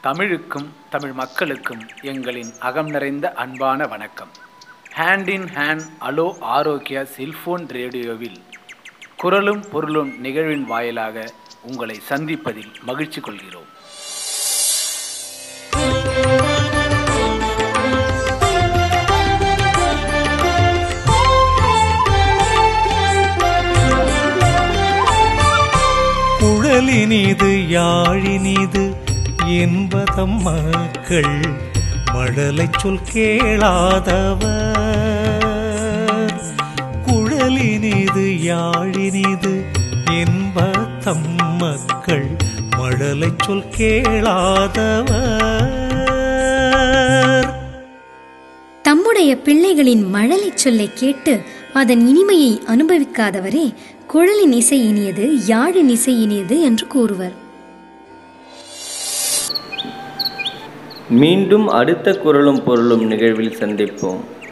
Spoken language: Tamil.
தமிழுக்கும் தமிழ் மக்களுக்கும் எங்களின் அகம் நிறைந்த அன்பான வணக்கம் hand in hand hello Arogya cellphone ரேடியோவில் குரலும் பொருளும் நிகழ்வின் வாயிலாக உங்களை சந்திப்பதில் மகிழ்ச்சி கொள்கிறோம் குழலினிது யாழினிது என்பதம் மக்கள் மழலை சொல் கேளாதவர் குழலினிது யாழினிது என்பதம் மக்கள் மழலை சொல் கேளாதவர் தம்முடைய பிள்ளைகளின் மழலைச் சொல்லைக் கேட்டு அதன் இனிமையை அனுபவிக்காதவரே குழலின் இசை இனியது யாழின் இசை இனியது என்று கூறுவர் மீண்டும் அடுத்த குரலும் பொருளும் நிகழ்வில் சந்திப்போம்